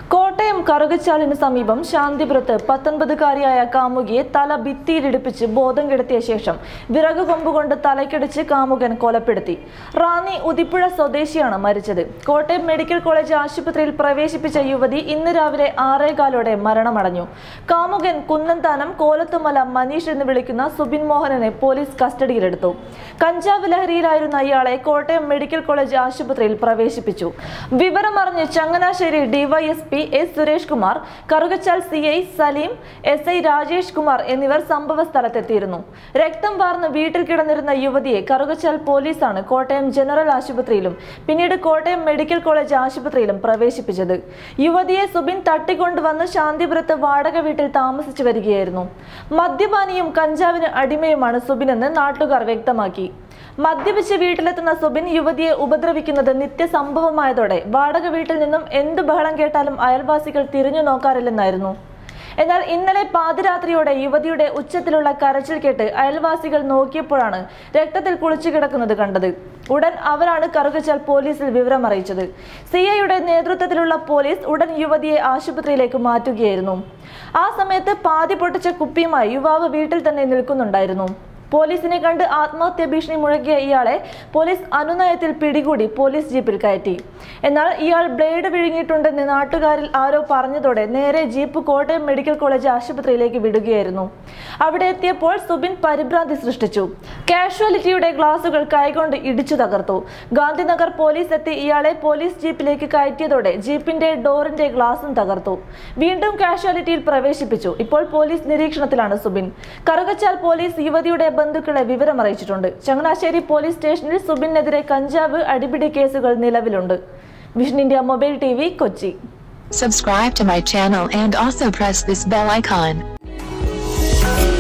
കോട്ടയം കറുകച്ചാലിന് സമീപം ശാന്തിപുരത്ത് പത്തൊൻപതുകാരിയായ കാമുകിയെ തല ഭിത്തിയിലിടിപ്പിച്ച് ബോധം കെടുത്തിയ ശേഷം വിറക് കൊമ്പുകൊണ്ട് തലയ്ക്കടിച്ച് കാമുകൻ കൊലപ്പെടുത്തി റാന്നി ഉദിപ്പുഴ സ്വദേശിയാണ് മരിച്ചത് കോട്ടയം മെഡിക്കൽ കോളേജ് ആശുപത്രിയിൽ പ്രവേശിപ്പിച്ച യുവതി ഇന്ന് രാവിലെ ആറേകാലോടെ മരണമടഞ്ഞു കാമുകൻ കുന്നന്താനം കോലത്തുമല മനീഷ് എന്ന് വിളിക്കുന്ന സുബിൻ മോഹനനെ പോലീസ് കസ്റ്റഡിയിലെടുത്തു കഞ്ചാവ് ലഹരിയിലായിരുന്ന ഇയാളെ കോട്ടയം മെഡിക്കൽ കോളേജ് ആശുപത്രിയിൽ പ്രവേശിപ്പിച്ചു വിവരമറിഞ്ഞ് Changanassery DYSP S Suresh Kumar Karukachal C I Saleem S I Rajesh Kumar എന്നിവർ സംഭവ സ്ഥലത്തെത്തിയിരുന്നു രക്തം വാർന്ന് വീട്ടിൽ കിടന്നിരുന്ന യുവതിയെ കറുകച്ചാൽ പോലീസാണ് കോട്ടയം ജനറൽ ആശുപത്രിയിലും പിന്നീട് കോട്ടയം മെഡിക്കൽ കോളേജ് ആശുപത്രിയിലും പ്രവേശിപ്പിച്ചത് യുവതിയെ സുബിൻ തട്ടിക്കൊണ്ടുവന്ന് ശാന്തിപുരത്ത് വാടക വീട്ടിൽ താമസിച്ചു വരികയായിരുന്നു മദ്യപാനിയും കഞ്ചാവിന് അടിമയുമാണ് സുബിനെന്ന് നാട്ടുകാർ വ്യക്തമാക്കി മദ്യപിച്ച് വീട്ടിലെത്തുന്ന സുബിൻ യുവതിയെ ഉപദ്രവിക്കുന്നത് നിത്യസംഭവമായതോടെ വാടക വീട്ടിൽ നിന്നും എന്ത് ബഹളം കേട്ടാലും അയൽവാസികൾ തിരിഞ്ഞു നോക്കാറില്ലെന്നായിരുന്നു എന്നാൽ ഇന്നലെ പാതിരാത്രിയോടെ യുവതിയുടെ ഉച്ചത്തിലുള്ള കരച്ചിൽ കേട്ട് അയൽവാസികൾ നോക്കിയപ്പോഴാണ് രക്തത്തിൽ കുളിച്ചു കിടക്കുന്നത് കണ്ടത് ഉടൻ അവരാണ് കറുകച്ചാൽ പോലീസിൽ വിവരം അറിയിച്ചത് സി ഐയുടെ നേതൃത്വത്തിലുള്ള പോലീസ് ഉടൻ യുവതിയെ ആശുപത്രിയിലേക്ക് മാറ്റുകയായിരുന്നു ആ സമയത്ത് പാതി പൊട്ടിച്ച കുപ്പിയുമായി യുവാവ് വീട്ടിൽ തന്നെ നിൽക്കുന്നുണ്ടായിരുന്നു പോലീസിനെ കണ്ട് ആത്മഹത്യ ഭീഷണി മുഴക്കിയ ഇയാളെ പോലീസ് അനുനയത്തിൽ പിടികൂടി പോലീസ് ജീപ്പിൽ കയറ്റി എന്നാൽ ഇയാൾ ബ്ലേഡ് വിഴുങ്ങിയിട്ടുണ്ടെന്ന് നാട്ടുകാരിൽ ആരോ പറഞ്ഞതോടെ നേരെ ജീപ്പ് കോട്ടയം മെഡിക്കൽ കോളേജ് ആശുപത്രിയിലേക്ക് വിടുകയായിരുന്നു അവിടെ എത്തിയപ്പോൾ സുബിൻ പരിഭ്രാന്തി സൃഷ്ടിച്ചു കാഷ്വാലിറ്റിയുടെ ഗ്ലാസുകൾ കൈകൊണ്ട് ഇടിച്ചു തകർത്തു ഗാന്ധിനഗർ പോലീസ് എത്തി ഇയാളെ പോലീസ് ജീപ്പിലേക്ക് കയറ്റിയതോടെ ജീപ്പിന്റെ ഡോറിന്റെ ഗ്ലാസും തകർത്തു വീണ്ടും കാഷ്വാലിറ്റിയിൽ പ്രവേശിപ്പിച്ചു ഇപ്പോൾ പോലീസ് നിരീക്ഷണത്തിലാണ് സുബിൻ കറുകച്ചാൽ പോലീസ് യുവതിയുടെ ബന്ധുക്കളെ വിവരം അറിയിച്ചിട്ടുണ്ട് ചങ്ങനാശ്ശേരി പോലീസ് സ്റ്റേഷനിൽ സുബിനെതിരെ കഞ്ചാവ് അടിപിടി കേസുകൾ നിലവിലുണ്ട് Vision India mobile T V Kochi Subscribe to my channel and also press this bell icon.